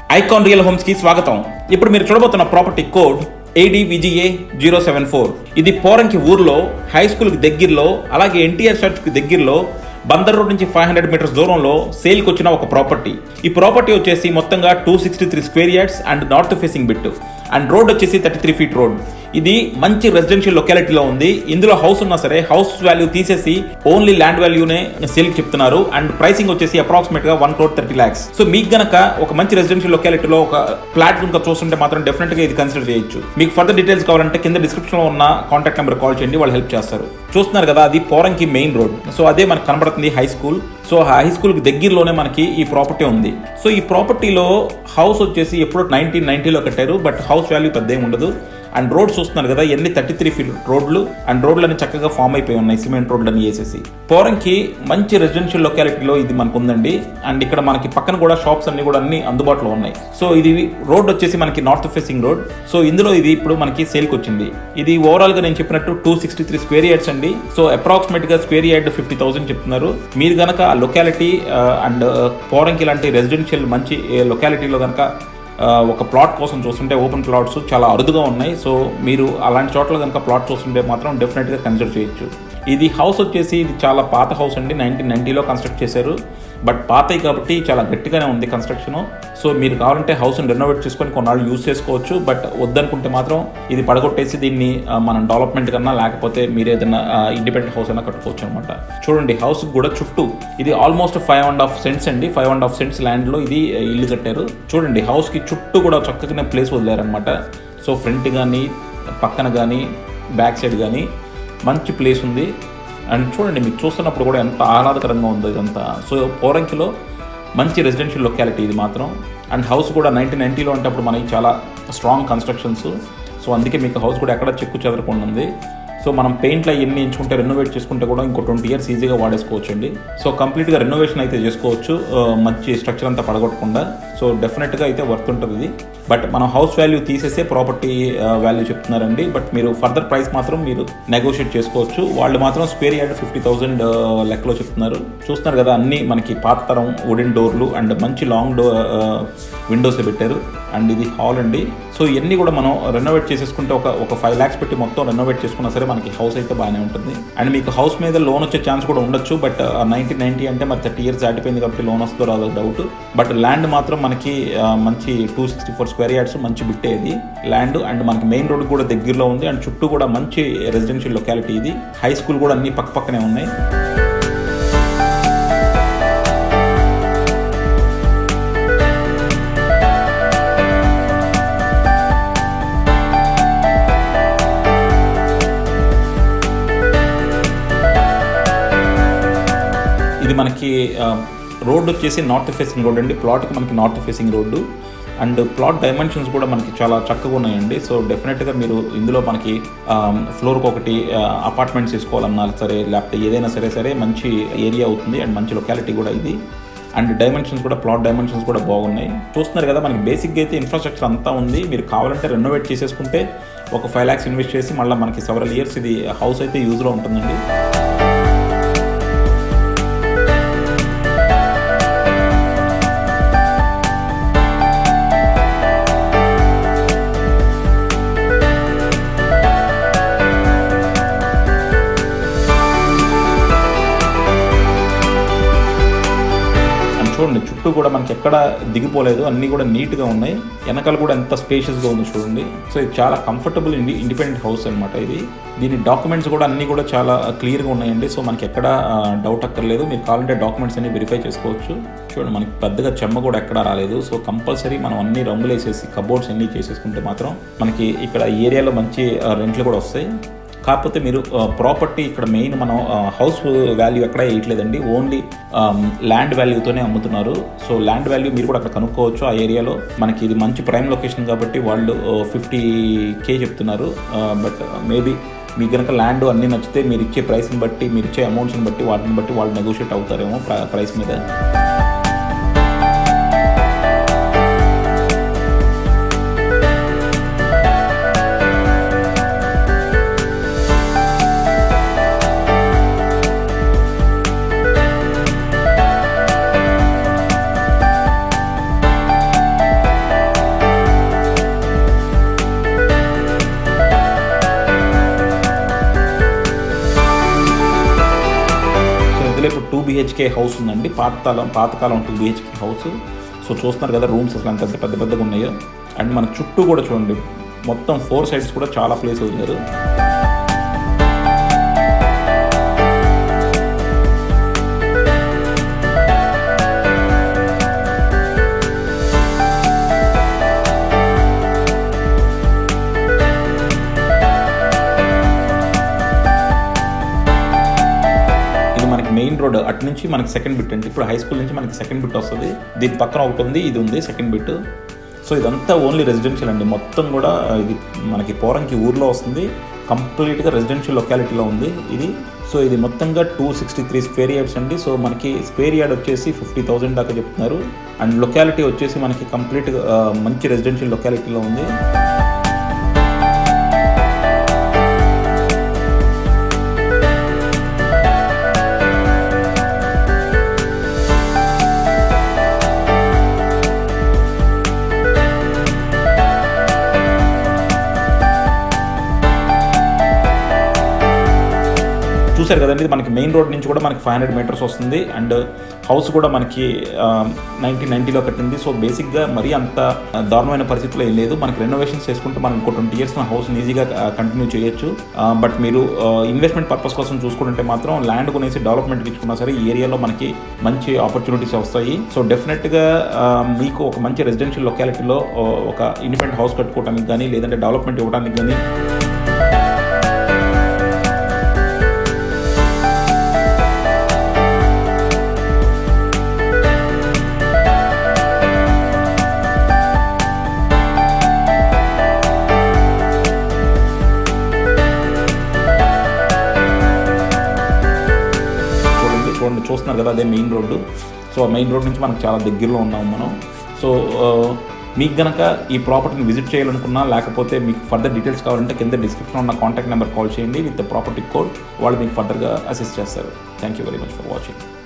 icon real homes కి స్వాగతం ఇప్పుడు మీరు చూడబోతున్న property code ADVGA zero seven four ఇది పోరంకి ఊర్లో హై స్కూల్ కి దగ్గరలో అలాగే ఎన్టీఆర్ చర్చ్ కి దగ్గరలో బందర్ రోడ్ నుంచి ఫైవ్ హండ్రెడ్ మీటర్స్ దూరంలో సేల్కి వచ్చిన ఒక ప్రాపర్టీ ఈ ప్రాపర్టీ వచ్చేసి మొత్తంగా two sixty three square yards and north facing bit and road వచ్చేసి థర్టీ త్రీ ఫీట్ రోడ్ ఇది మంచి రెసిడెన్షియల్ లొకాలిటీలో ఉంది ఇందులో హౌస్ ఉన్నా సరే హౌస్ వాల్యూ తీసేసి ఓన్లీ ల్యాండ్ వాల్యూనే సేల్ చెప్తున్నారు అండ్ ప్రైసింగ్ వచ్చేసి అప్రాక్సిమేట్ గా one crore thirty lakhs so మీకు గనక ఒక మంచి రెసిడెన్షియల్ లొకాలిటీలో ఒక ఫ్లాట్ కనుక చూస్తుంటే మాత్రం డెఫినెట్ గా ఇది కన్సిడర్ చేయొచ్చు మీకు ఫర్దర్ డీటెయిల్స్ కావాలంటే కింద డిస్క్రిప్షన్ లో ఉన్న కాంటాక్ట్ నెంబర్ కాల్ చేయండి వాళ్ళు హెల్ప్ చేస్తారు చూస్తున్నారు కదా అది పోరంకి మెయిన్ రోడ్ సో అదే మనకు కనబడుతుంది high school so high school కి దగ్గరలోనే మనకి ఈ ప్రాపర్టీ ఉంది సో ఈ ప్రాపర్టీలో హౌస్ వచ్చేసి ఎప్పుడో నైన్టీన్ నైన్టీలో కట్టారు బట్ హౌస్ వాల్యూ పెద్ద ఏమి ఉండదు అండ్ రోడ్ చూస్తున్నారు కదా ఎన్ని థర్టీ త్రీ ఫీట్ రోడ్లు అండ్ రోడ్లన్నీ చక్కగా ఫామ్ అయిపోయి ఉన్నాయి సిమెంట్ రోడ్లని వేసేసి పోరంకి మంచి రెసిడెన్షియల్ లొకాలిటీలో ఇది మనకు ఉందండి అండ్ ఇక్కడ మనకి పక్కన కూడా షాప్స్ అన్ని కూడా అన్ని అందుబాటులో ఉన్నాయి సో ఇది రోడ్ వచ్చేసి మనకి నార్త్ ఫేసింగ్ రోడ్ సో ఇందులో ఇది ఇప్పుడు మనకి సేల్కి వచ్చింది ఇది ఓవరాల్ గా నేను చెప్పినట్టు two sixty three square yards అండి సో అప్రాక్సిమేట్ గా స్క్వేర్ యార్డ్ ఫిఫ్టీ థౌసండ్ చెప్తున్నారు మీరు గనక ఆ లొకాలిటీ అండ్ పోరంకి లాంటి రెసిడెన్షియల్ మంచి లొకాలిటీలో కనుక ఆ, ఒక ప్లాట్ కోసం చూస్తుంటే ఓపెన్ ప్లాట్స్ చాలా అరుదుగా ఉన్నాయి సో మీరు అలాంటి చోట్ల కనుక ప్లాట్ చూస్తుంటే మాత్రం డెఫినెట్గా కన్సిడర్ చేయొచ్చు ఇది హౌస్ వచ్చేసి ఇది చాలా పాత హౌస్ అండి నైన్టీన్ నైన్టీలో కన్స్ట్రక్ట్ చేశారు బట్ పాతయి కాబట్టి చాలా గట్టిగానే ఉంది కన్స్ట్రక్షన్ సో మీరు కావాలంటే హౌస్ని రెనోవేట్ చేసుకొని కొన్నాళ్ళు యూజ్ చేసుకోవచ్చు బట్ వద్దనుకుంటే మాత్రం ఇది పడగొట్టేసి దీన్ని ఆ, మనం డెవలప్మెంట్ కన్నా లేకపోతే మీరు ఏదైనా ఇండిపెండెంట్ హౌస్ అయినా కట్టుకోవచ్చు అనమాట చూడండి హౌస్ కూడా చుట్టూ ఇది almost five and half cents అండి ఫైవ్ అండ్ హాఫ్ సెంట్స్ ల్యాండ్లో ఇది ఇల్లు కట్టారు చూడండి హౌస్కి చుట్టూ కూడా చక్కగానే ప్లేస్ వదిలేరనమాట సో ఫ్రంట్ కానీ పక్కన కానీ బ్యాక్ సైడ్ కానీ మంచి ప్లేస్ ఉంది అండ్ చూడండి మీకు చూస్తున్నప్పుడు కూడా ఎంత ఆహ్లాదకరంగా ఉందో ఇదంతా సో పోరంకిలో మంచి రెసిడెన్షియల్ లొకాలిటీ ఇది మాత్రం అండ్ హౌస్ కూడా నైన్టీన్ నైన్టీలో అంటే అప్పుడు మనకి చాలా స్ట్రాంగ్ కన్స్ట్రక్షన్స్ సో అందుకే మీకు హౌస్ కూడా ఎక్కడ చెక్కు చెదరకుండా ఉంది సో మనం పెయింట్లు అవన్నీ ఎంచుకుంటే రెనోవేట్ చేసుకుంటే కూడా ఇంకో ట్వంటీ ఇయర్స్ ఈజీగా వాడేసుకోవచ్చు అండి సో కంప్లీట్గా రెనోవేషన్ అయితే చేసుకోవచ్చు ఆ, మంచి స్ట్రక్చర్ అంతా పడగొట్టకుండా సో డెఫినెట్గా అయితే వర్త్ ఉంటుంది ఇది బట్ మనం హౌస్ వాల్యూ తీసేసే ప్రాపర్టీ వాల్యూ చెప్తున్నారండి బట్ మీరు ఫర్దర్ ప్రైస్ మాత్రం మీరు నెగోషియేట్ చేసుకోవచ్చు వాళ్ళు మాత్రం స్క్వేర్ యార్డ్ ఫిఫ్టీ థౌసండ్ లెక్కలో చెప్తున్నారు చూస్తున్నారు కదా అన్ని మనకి పాత తరం వుడెన్ డోర్లు అండ్ మంచి లాంగ్ డో విండోస్ పెట్టారు అండ్ ఇది హాల్ అండి సో ఇవన్నీ కూడా మనం రెనోవేట్ చేసేసుకుంటే ఒక ఒక ఫైవ్ ల్యాక్స్ పెట్టి మొత్తం రెనోవేట్ చేసుకున్నా సరే మనకి హౌస్ అయితే బాగానే ఉంటుంది అండ్ మీకు హౌస్ మీద లోన్ వచ్చే ఛాన్స్ కూడా ఉండొచ్చు బట్ నైన్టీన్ నైన్టీ అంటే మరి థర్టీ ఇయర్స్ దాటిపోయింది కాబట్టి లోన్ వస్తుందో రాదో డౌట్ బట్ ల్యాండ్ మాత్రం మనకి ఆ, మంచి two sixty four square yards మంచి బిట్టే ఇది ల్యాండ్ అండ్ మనకి మెయిన్ రోడ్ కూడా దగ్గరలో ఉంది అండ్ చుట్టూ కూడా మంచి రెసిడెన్షియల్ లొకాలిటీ ఇది హై స్కూల్ కూడా అన్ని పక్క పక్కనే ఉన్నాయి ఇది మనకి రోడ్ వచ్చేసి నార్త్ ఫేసింగ్ రోడ్ అండి ప్లాట్కి మనకి north facing road and plot dimensions కూడా మనకి చాలా చక్కగా ఉన్నాయండి సో డెఫినెట్గా మీరు ఇందులో మనకి ఫ్లోర్కి ఒకటి అపార్ట్మెంట్స్ తీసుకోవాలన్నా సరే లేకపోతే ఏదైనా సరే సరే మంచి ఏరియా అవుతుంది అండ్ మంచి లొకాలిటీ కూడా ఇది అండ్ డైమెన్షన్స్ కూడా ప్లాట్ డైమెన్షన్స్ కూడా బాగున్నాయి చూస్తున్నారు కదా మనకి బేసిక్గా అయితే ఇన్ఫ్రాస్ట్రక్చర్ అంతా ఉంది మీరు కావాలంటే రెనోవేట్ చేసేసుకుంటే ఒక ఫైవ్ ల్యాక్స్ ఇన్వెస్ట్ చేసి మళ్ళీ మనకి సెవెరల్ ఇయర్స్ ఇది హౌస్ అయితే యూజ్లో ఉంటుందండి అండ్ చూడండి చుట్టూ కూడా మనకి ఎక్కడ దిగిపోలేదు అన్నీ కూడా నీట్గా ఉన్నాయి వెనకాల కూడా ఎంత స్పేషియస్గా ఉంది చూడండి సో ఇది చాలా కంఫర్టబుల్ ఇండి ఇండిపెండెంట్ హౌస్ అనమాట ఇది దీని డాక్యుమెంట్స్ కూడా అన్నీ కూడా చాలా క్లియర్గా ఉన్నాయండి సో మనకి ఎక్కడ డౌట్ అక్కర్లేదు మీరు కావాలంటే డాక్యుమెంట్స్ అన్ని వెరిఫై చేసుకోవచ్చు చూడండి మనకి పెద్దగా చెమ్మ కూడా ఎక్కడా రాలేదు సో కంపల్సరీ మనం అన్ని రంగులు వేసేసి కబోర్డ్స్ అన్ని చేసేసుకుంటే మాత్రం మనకి ఇక్కడ ఈ ఏరియాలో మంచి ఆ, రెంట్లు కూడా వస్తాయి కాకపోతే మీరు ప్రాపర్టీ ఇక్కడ మెయిన్ మనం హౌస్ వాల్యూ ఎక్కడ వేయట్లేదండి ఓన్లీ ల్యాండ్ వాల్యూతోనే అమ్ముతున్నారు సో ల్యాండ్ వాల్యూ మీరు కూడా అక్కడ కనుక్కోవచ్చు ఆ ఏరియాలో మనకి ఇది మంచి ప్రైమ్ లొకేషన్ కాబట్టి వాళ్ళు ఫిఫ్టీ కే చెప్తున్నారు బట్ మేబీ మీకు కనుక ల్యాండ్ అన్నీ నచ్చితే మీరు ఇచ్చే ప్రైస్ని బట్టి మీరు ఇచ్చే అమౌంట్స్ని బట్టి వాటిని బట్టి వాళ్ళు నెగోషియేట్ అవుతారేమో ప్రైస్ మీద బిహెచ్కే హౌస్ ఉందండి పాతకాలం పాతకాలం టూ బిహెచ్కే హౌస్ సో చూస్తున్నారు కదా రూమ్స్ అసలు ఎంత పెద్ద పెద్దగా ఉన్నాయో అండ్ మన చుట్టూ కూడా చూడండి మొత్తం ఫోర్ సైడ్స్ కూడా చాలా ప్లేస్ వదిలేరు ఇది మనకి మెయిన్ రోడ్ అటు నుంచి మనకి సెకండ్ బిట్ అండి ఇప్పుడు హై స్కూల్ నుంచి మనకి సెకండ్ బిట్ వస్తుంది దీని పక్కన ఒకటి ఉంది ఇది ఉంది సెకండ్ బిట్ సో ఇదంతా ఓన్లీ రెసిడెన్షియల్ అండి మొత్తం కూడా ఇది మనకి పోరంకి ఊర్లో వస్తుంది కంప్లీట్గా రెసిడెన్షియల్ లొకాలిటీలో ఉంది ఇది సో ఇది మొత్తంగా two sixty three square yards అండి సో మనకి స్క్వేర్ యార్డ్ వచ్చేసి ఫిఫ్టీ థౌసండ్ దాకా చెప్తున్నారు అండ్ లొకాలిటీ వచ్చేసి మనకి కంప్లీట్గా మంచి రెసిడెన్షియల్ లొకాలిటీలో ఉంది చూసారు కదండి ఇది మనకి మెయిన్ రోడ్ నుంచి కూడా మనకి ఫైవ్ హండ్రెడ్ మీటర్స్ వస్తుంది అండ్ హౌస్ కూడా మనకి నైన్టీన్ నైన్టీలో కట్టింది సో బేసిక్గా మరీ అంత దారుణమైన పరిస్థితిలో ఏం లేదు మనకి రెనోవేషన్స్ చేసుకుంటే మనం ఇంకో ట్వంటీ ఇయర్స్ హౌస్ ఈజీగా కంటిన్యూ చేయొచ్చు బట్ మీరు ఇన్వెస్ట్మెంట్ పర్పస్ కోసం చూసుకుంటే మాత్రం ల్యాండ్ కొనేసి డెవలప్మెంట్ ఇచ్చుకున్నా సరే ఈ ఏరియాలో మనకి మంచి ఆపర్చునిటీస్ వస్తాయి సో డెఫినెట్గా మీకు ఒక మంచి రెసిడెన్షియల్ లొకాలిటీలో ఒక ఇండిపెండెంట్ హౌస్ కట్టుకోవడానికి కానీ లేదంటే డెవలప్మెంట్ ఇవ్వడానికి కానీ చూడండి చూడండి చూస్తున్నారు కదా అదే మెయిన్ రోడ్డు సో ఆ మెయిన్ రోడ్ నుంచి మనకు చాలా దగ్గరలో ఉన్నాం మనం సో ఆ, మీకు గనక ఈ ప్రాపర్టీని విజిట్ చేయాలనుకున్నా లేకపోతే మీకు ఫర్దర్ డీటెయిల్స్ కావాలంటే కింద డిస్క్రిప్షన్ ఉన్న కాంటాక్ట్ నెంబర్ కాల్ చేయండి విత్ ద ప్రాపర్టీ కోడ్ వాళ్ళు మీకు ఫర్దర్గా అసిస్ట్ చేస్తారు thank you very much for watching